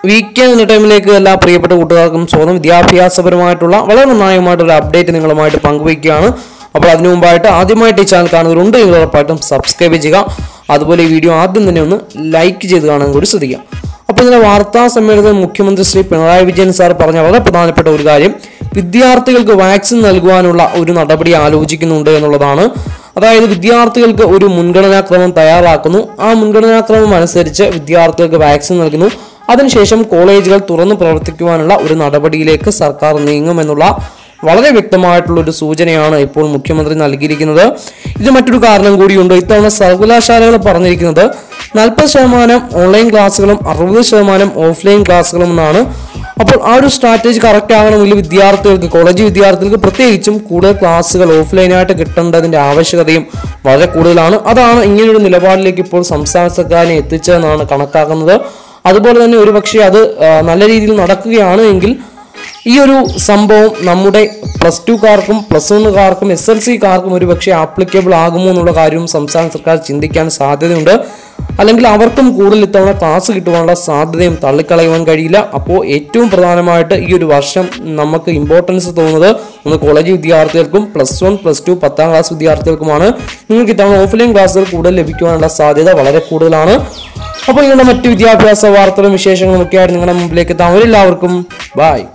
weekend എന്ന ടൈമിലേക്ക് എല്ലാ പ്രിയപ്പെട്ട കൂട്ടുകാർക്കും സ്വന്തം വിദ്യാഭ്യാസപരമായിട്ടുള്ള വളരെ നിർണായകമായിട്ടുള്ള അപ്ഡേറ്റ് നിങ്ങളുമായിട്ട് പങ്കുവയ്ക്കുകയാണ് അപ്പോൾ അതിനു മുമ്പായിട്ട് ആദ്യമായിട്ട് ഈ ചാനൽ കാണുന്നവരുണ്ട് നിങ്ങൾ ഉറപ്പായിട്ടും സബ്സ്ക്രൈബ് ചെയ്യുക അതുപോലെ ഈ വീഡിയോ ആദ്യം തന്നെ ഒന്ന് ലൈക്ക് ചെയ്ത് കാണാൻ കൂടി ശ്രദ്ധിക്കുക അപ്പോൾ ഇതിന്റെ വാർത്താ സമ്മേളനത്തിൽ മുഖ്യമന്ത്രി ശ്രീ പിണറായി വിജയൻ സാർ പറഞ്ഞ വളരെ പ്രധാനപ്പെട്ട ഒരു കാര്യം വിദ്യാർത്ഥികൾക്ക് വാക്സിൻ നൽകുവാനുള്ള ഒരു നടപടി ആലോചിക്കുന്നുണ്ട് എന്നുള്ളതാണ് അതായത് വിദ്യാർത്ഥികൾക്ക് ഒരു മുൻഗണനാക്രമം തയ്യാറാക്കുന്നു ആ മുൻഗണനാക്രമം അനുസരിച്ച് വിദ്യാർത്ഥികൾക്ക് വാക്സിൻ നൽകുന്നു അതിനുശേഷം കോളേജുകൾ തുറന്നു പ്രവർത്തിക്കുവാനുള്ള ഒരു നടപടിയിലേക്ക് സർക്കാർ നീങ്ങുമെന്നുള്ള വളരെ വ്യക്തമായിട്ടുള്ള ഒരു സൂചനയാണ് ഇപ്പോൾ മുഖ്യമന്ത്രി നൽകിയിരിക്കുന്നത് ഇത് മറ്റൊരു കാരണം കൂടിയുണ്ട് ഇത്തവണ സർവകലാശാലകൾ പറഞ്ഞിരിക്കുന്നത് നാൽപ്പത് ശതമാനം ഓൺലൈൻ ക്ലാസ്സുകളും അറുപത് ശതമാനം ഓഫ്ലൈൻ ക്ലാസ്സുകളും എന്നാണ് അപ്പോൾ ആ ഒരു സ്ട്രാറ്റജി കറക്റ്റ് ആകണമെങ്കിൽ വിദ്യാർത്ഥികൾക്ക് കോളേജ് വിദ്യാർത്ഥികൾക്ക് പ്രത്യേകിച്ചും കൂടുതൽ ക്ലാസ്സുകൾ ഓഫ്ലൈനായിട്ട് കിട്ടേണ്ടതിന്റെ ആവശ്യകതയും വളരെ കൂടുതലാണ് അതാണ് ഇങ്ങനെയൊരു നിലപാടിലേക്ക് ഇപ്പോൾ സംസ്ഥാന സർക്കാരിനെ എത്തിച്ചതെന്നാണ് കണക്കാക്കുന്നത് അതുപോലെ തന്നെ ഒരുപക്ഷെ അത് ആ, നല്ല രീതിയിൽ നടക്കുകയാണ് എങ്കിൽ ഈ ഒരു സംഭവം നമ്മുടെ പ്ലസ് ടുക്കാർക്കും പ്ലസ് വണ്ണുകാർക്കും എസ് എൽ സിക്കാർക്കും ഒരു പക്ഷേ ആപ്ലിക്കബിൾ ആകുമോ എന്നുള്ള കാര്യവും സംസ്ഥാന സർക്കാർ ചിന്തിക്കാൻ സാധ്യതയുണ്ട് അല്ലെങ്കിൽ അവർക്കും കൂടുതൽ ഇത്തവണ ക്ലാസ് കിട്ടുവാനുള്ള സാധ്യതയും തള്ളിക്കളയുവാൻ കഴിയില്ല അപ്പോൾ ഏറ്റവും പ്രധാനമായിട്ട് ഈ ഒരു വർഷം നമുക്ക് ഇമ്പോർട്ടൻസ് തോന്നുന്നത് ഒന്ന് കോളേജ് വിദ്യാർത്ഥികൾക്കും പ്ലസ് വൺ പ്ലസ് ടു പത്താം ക്ലാസ് വിദ്യാർത്ഥികൾക്കുമാണ് നിങ്ങൾക്ക് ഇത്തവണ ഓഫ്ലൈൻ ക്ലാസ്സുകൾ കൂടുതൽ ലഭിക്കുവാനുള്ള സാധ്യത വളരെ കൂടുതലാണ് അപ്പോൾ ഇങ്ങനെ മറ്റ് വിദ്യാഭ്യാസ വാർത്തകളും വിശേഷങ്ങളും ഒക്കെ ആയിട്ട് നിങ്ങളുടെ മുമ്പിലേക്ക് എത്താം എല്ലാവർക്കും ബൈ